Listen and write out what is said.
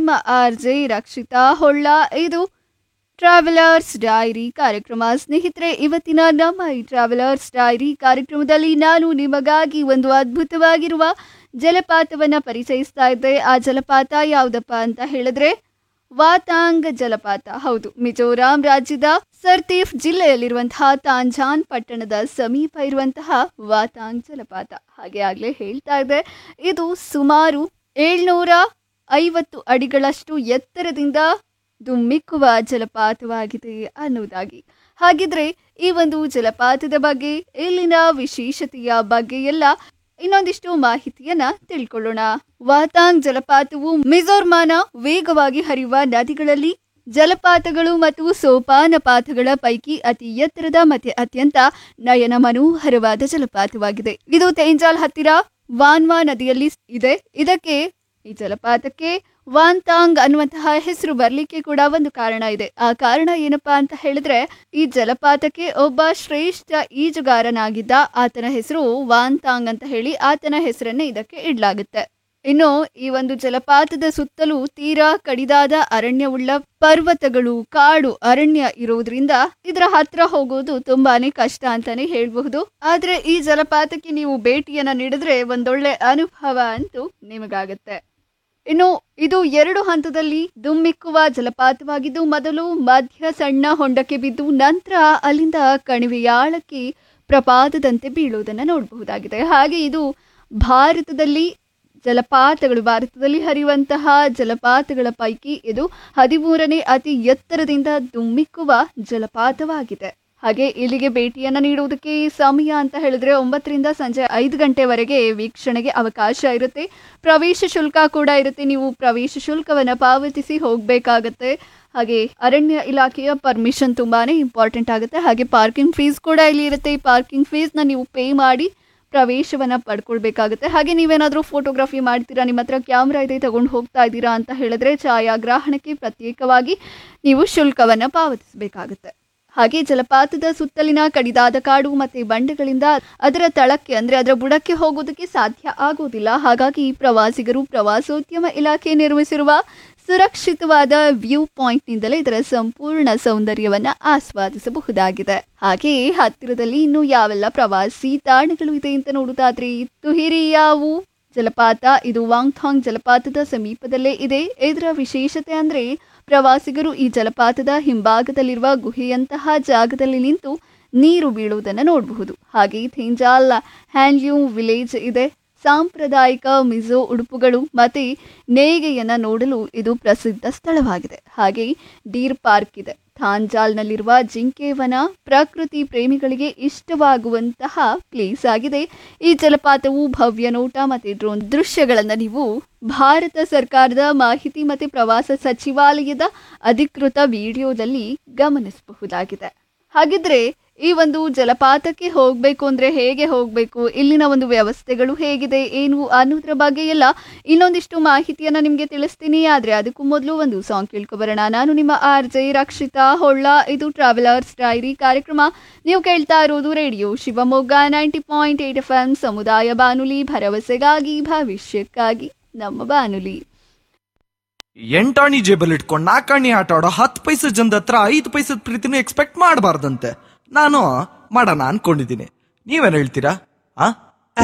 ನಿಮ್ಮ R J Rakshita Holla ಇದು travellers dairy ಕಾರ್ಯಕ್ರಮ ಸ್ನೇಹಿತರೆ ಇವತ್ತಿನ ನಮ್ಮ ಈ ಟ್ರಾವೆಲರ್ಸ್ ಡೈರಿ ಕಾರ್ಯಕ್ರಮದಲ್ಲಿ ನಾನು ನಿಮಗಾಗಿ ಒಂದು ಅದ್ಭುತವಾಗಿರುವ ಜಲಪಾತವನ್ನ ಪರಿಚಯಿಸ್ತಾ ಇದ್ದೆ ಆ ಜಲಪಾತ ಯಾವುದಪ್ಪ ಅಂತ ಹೇಳಿದ್ರೆ ವಾತಾಂಗ್ ಜಲಪಾತ ಹೌದು ಮಿಜೋರಾಂ ರಾಜ್ಯದ ಸರ್ತೀಫ್ ಜಿಲ್ಲೆಯಲ್ಲಿರುವಂತಹ ತಾಂಜಾನ್ ಪಟ್ಟಣದ ಸಮೀಪ ಇರುವಂತಹ ವಾತಾಂಗ್ ಜಲಪಾತ ಹಾಗೆ ಆಗ್ಲೇ ಹೇಳ್ತಾ ಇದೆ ಇದು ಸುಮಾರು ಏಳ್ನೂರ ಐವತ್ತು ಅಡಿಗಳಷ್ಟು ಎತ್ತರದಿಂದ ದುಮ್ಮಿಕ್ಕುವ ಜಲಪಾತವಾಗಿದೆ ಅನ್ನೋದಾಗಿ ಹಾಗಿದ್ರೆ ಈ ಒಂದು ಜಲಪಾತದ ಬಗ್ಗೆ ಇಲ್ಲಿನ ವಿಶೇಷತೆಯ ಬಗ್ಗೆ ಎಲ್ಲ ಇನ್ನೊಂದಿಷ್ಟು ಮಾಹಿತಿಯನ್ನ ತಿಳ್ಕೊಳ್ಳೋಣ ವಾತಾಂಗ್ ಜಲಪಾತವು ಮಿಜೋರ್ಮಾನ ವೇಗವಾಗಿ ಹರಿಯುವ ನದಿಗಳಲ್ಲಿ ಜಲಪಾತಗಳು ಮತ್ತು ಸೋಪಾನಪಾತಗಳ ಪೈಕಿ ಅತಿ ಎತ್ತರದ ಮತ್ತೆ ಅತ್ಯಂತ ನಯನ ಮನೋಹರವಾದ ಜಲಪಾತವಾಗಿದೆ ಇದು ತೇಂಜಾಲ್ ಹತ್ತಿರ ವಾನ್ವಾ ನದಿಯಲ್ಲಿ ಇದೆ ಇದಕ್ಕೆ ಈ ಜಲಪಾತಕ್ಕೆ ವಾನ್ತಾಂಗ್ ಅನ್ನುವಂತಹ ಹೆಸರು ಬರ್ಲಿಕ್ಕೆ ಕೂಡ ಒಂದು ಕಾರಣ ಇದೆ ಆ ಕಾರಣ ಏನಪ್ಪಾ ಅಂತ ಹೇಳಿದ್ರೆ ಈ ಜಲಪಾತಕ್ಕೆ ಒಬ್ಬ ಶ್ರೇಷ್ಠ ಈಜುಗಾರನಾಗಿದ್ದ ಆತನ ಹೆಸರು ವಾನ್ತಾಂಗ್ ಅಂತ ಹೇಳಿ ಆತನ ಹೆಸರನ್ನೇ ಇದಕ್ಕೆ ಇಡ್ಲಾಗುತ್ತೆ ಇನ್ನು ಈ ಒಂದು ಜಲಪಾತದ ಸುತ್ತಲೂ ತೀರಾ ಕಡಿದಾದ ಅರಣ್ಯವುಳ್ಳ ಪರ್ವತಗಳು ಕಾಡು ಅರಣ್ಯ ಇರುವುದರಿಂದ ಇದರ ಹತ್ರ ಹೋಗೋದು ತುಂಬಾನೇ ಕಷ್ಟ ಅಂತಾನೆ ಹೇಳ್ಬಹುದು ಆದ್ರೆ ಈ ಜಲಪಾತಕ್ಕೆ ನೀವು ಭೇಟಿಯನ್ನ ನೀಡಿದ್ರೆ ಒಂದೊಳ್ಳೆ ಅನುಭವ ಅಂತೂ ನಿಮಗಾಗತ್ತೆ ಇನ್ನು ಇದು ಎರಡು ಹಂತದಲ್ಲಿ ದುಮ್ಮಿಕ್ಕುವ ಜಲಪಾತವಾಗಿದ್ದು ಮೊದಲು ಮಧ್ಯ ಸಣ್ಣ ಹೊಂಡಕ್ಕೆ ಬಿದ್ದು ನಂತರ ಅಲ್ಲಿಂದ ಕಣಿವೆಯಾಳಕ್ಕೆ ಪ್ರಪಾತದಂತೆ ಬೀಳುವುದನ್ನು ನೋಡಬಹುದಾಗಿದೆ ಹಾಗೆ ಇದು ಭಾರತದಲ್ಲಿ ಜಲಪಾತಗಳು ಭಾರತದಲ್ಲಿ ಹರಿಯುವಂತಹ ಜಲಪಾತಗಳ ಪೈಕಿ ಇದು ಹದಿಮೂರನೇ ಅತಿ ಎತ್ತರದಿಂದ ದುಮ್ಮಿಕ್ಕುವ ಜಲಪಾತವಾಗಿದೆ ಹಾಗೆ ಇಲ್ಲಿಗೆ ಭೇಟಿಯನ್ನ ನೀಡುವುದಕ್ಕೆ ಸಮಯ ಅಂತ ಹೇಳಿದ್ರೆ ಒಂಬತ್ತರಿಂದ ಸಂಜೆ ಐದು ಗಂಟೆವರೆಗೆ ವೀಕ್ಷಣೆಗೆ ಅವಕಾಶ ಇರುತ್ತೆ ಪ್ರವೇಶ ಶುಲ್ಕ ಕೂಡ ಇರುತ್ತೆ ನೀವು ಪ್ರವೇಶ ಶುಲ್ಕವನ್ನ ಪಾವತಿಸಿ ಹೋಗಬೇಕಾಗತ್ತೆ ಹಾಗೆ ಅರಣ್ಯ ಇಲಾಖೆಯ ಪರ್ಮಿಷನ್ ತುಂಬಾನೇ ಇಂಪಾರ್ಟೆಂಟ್ ಆಗುತ್ತೆ ಹಾಗೆ ಪಾರ್ಕಿಂಗ್ ಫೀಸ್ ಕೂಡ ಇಲ್ಲಿ ಇರುತ್ತೆ ಈ ಪಾರ್ಕಿಂಗ್ ಫೀಸ್ನ ನೀವು ಪೇ ಮಾಡಿ ಪ್ರವೇಶವನ್ನ ಪಡ್ಕೊಳ್ಬೇಕಾಗುತ್ತೆ ಹಾಗೆ ನೀವೇನಾದರೂ ಫೋಟೋಗ್ರಫಿ ಮಾಡ್ತೀರಾ ನಿಮ್ಮ ಹತ್ರ ಕ್ಯಾಮ್ರಾ ಇದೆ ತಗೊಂಡು ಹೋಗ್ತಾ ಇದ್ದೀರಾ ಅಂತ ಹೇಳಿದ್ರೆ ಛಾಯಾಗ್ರಹಣಕ್ಕೆ ಪ್ರತ್ಯೇಕವಾಗಿ ನೀವು ಶುಲ್ಕವನ್ನ ಪಾವತಿಸಬೇಕಾಗುತ್ತೆ ಹಾಗೆ ಜಲಪಾತದ ಸುತ್ತಲಿನ ಕಡಿದಾದ ಕಾಡು ಮತ್ತೆ ಬಂಡೆಗಳಿಂದ ಅದರ ತಳಕ್ಕೆ ಅಂದ್ರೆ ಅದರ ಬುಡಕ್ಕೆ ಹೋಗೋದಕ್ಕೆ ಸಾಧ್ಯ ಆಗೋದಿಲ್ಲ ಹಾಗಾಗಿ ಪ್ರವಾಸಿಗರು ಪ್ರವಾಸೋದ್ಯಮ ಇಲಾಖೆ ನಿರ್ಮಿಸಿರುವ ಸುರಕ್ಷಿತವಾದ ವ್ಯೂ ಪಾಯಿಂಟ್ನಿಂದಲೇ ಇದರ ಸಂಪೂರ್ಣ ಸೌಂದರ್ಯವನ್ನ ಆಸ್ವಾದಿಸಬಹುದಾಗಿದೆ ಹಾಗೆ ಹತ್ತಿರದಲ್ಲಿ ಇನ್ನು ಯಾವೆಲ್ಲ ಪ್ರವಾಸಿ ತಾಣಗಳು ಇದೆ ಅಂತ ನೋಡುವುದಾದ್ರೆ ತುಹಿರಿಯಾವು ಜಲಪಾತ ಇದು ವಾಂಗ್ಥಾಂಗ್ ಜಲಪಾತದ ಸಮೀಪದಲ್ಲೇ ಇದೆ ಇದರ ವಿಶೇಷತೆ ಅಂದ್ರೆ ಪ್ರವಾಸಿಗರು ಈ ಜಲಪಾತದ ಹಿಂಭಾಗದಲ್ಲಿರುವ ಗುಹೆಯಂತಹ ಜಾಗದಲ್ಲಿ ನಿಂತು ನೀರು ಬೀಳುವುದನ್ನು ನೋಡಬಹುದು ಹಾಗೆ ಥೇಂಜಾಲ್ ಹ್ಯಾಂಡ್ಲೂಮ್ ವಿಲೇಜ್ ಇದೆ ಸಾಂಪ್ರದಾಯಿಕ ಮಿಜೋ ಉಡುಪುಗಳು ಮತ್ತೆ ನೇಯ್ಗೆಯನ್ನ ನೋಡಲು ಇದು ಪ್ರಸಿದ್ಧ ಸ್ಥಳವಾಗಿದೆ ಹಾಗೆ ಡೀರ್ ಪಾರ್ಕ್ ಇದೆ ಥಾಂಜಾಲ್ನಲ್ಲಿರುವ ಜಿಂಕೆವನ ಪ್ರಕೃತಿ ಪ್ರೇಮಿಗಳಿಗೆ ಇಷ್ಟವಾಗುವಂತಹ ಪ್ಲೇಸ್ ಆಗಿದೆ ಈ ಜಲಪಾತವು ಭವ್ಯ ನೋಟ ಮತ್ತೆ ಡ್ರೋನ್ ದೃಶ್ಯಗಳನ್ನು ನೀವು ಭಾರತ ಸರ್ಕಾರದ ಮಾಹಿತಿ ಮತ್ತು ಪ್ರವಾಸ ಸಚಿವಾಲಯದ ಅಧಿಕೃತ ವಿಡಿಯೋದಲ್ಲಿ ಗಮನಿಸಬಹುದಾಗಿದೆ ಹಾಗಿದ್ರೆ ಈ ಒಂದು ಜಲಪಾತಕ್ಕೆ ಹೋಗಬೇಕು ಅಂದ್ರೆ ಹೇಗೆ ಹೋಗಬೇಕು ಇಲ್ಲಿನ ಒಂದು ವ್ಯವಸ್ಥೆಗಳು ಹೇಗಿದೆ ಏನು ಅನ್ನೋದ್ರ ಬಗ್ಗೆ ಎಲ್ಲ ಇನ್ನೊಂದಿಷ್ಟು ಮಾಹಿತಿಯನ್ನ ನಿಮಗೆ ತಿಳಿಸ್ತೀನಿ ಆದ್ರೆ ಅದಕ್ಕೂ ಮೊದಲು ಒಂದು ಸಾಂಗ್ ಕೇಳ್ಕೊಬರೋಣ ನಾನು ನಿಮ್ಮ ಆರ್ ಜೆ ರಕ್ಷಿತಾ ಹೊಳ್ಳ ಇದು ಟ್ರಾವೆಲರ್ಸ್ ಡೈರಿ ಕಾರ್ಯಕ್ರಮ ನೀವು ಕೇಳ್ತಾ ಇರೋದು radio Shivamogga ninety point eight F M ಸಮುದಾಯ ಬಾನುಲಿ ಭರವಸೆಗಾಗಿ ಭವಿಷ್ಯಕ್ಕಾಗಿ ನಮ್ಮ ಬಾನುಲಿ ಎಂಟಾಣಿ ಜೇಬಲ್ ಇಟ್ಕೊಂಡು ನಾಲ್ಕಾಣಿ ಆಟ ಆಡೋ ಹತ್ತು ಪೈಸೆ ಜನದ ಹತ್ರ ಐದು ಪೈಸದ ಪ್ರೀತಿನೂ ಎಕ್ಸ್ಪೆಕ್ಟ್ ಮಾಡಬಾರ್ದಂತೆ ನಾನು ಮಾಡೋಣ ಅನ್ಕೊಂಡಿದ್ದೀನಿ ನೀವೇನ್ ಹೇಳ್ತೀರಾ ಆ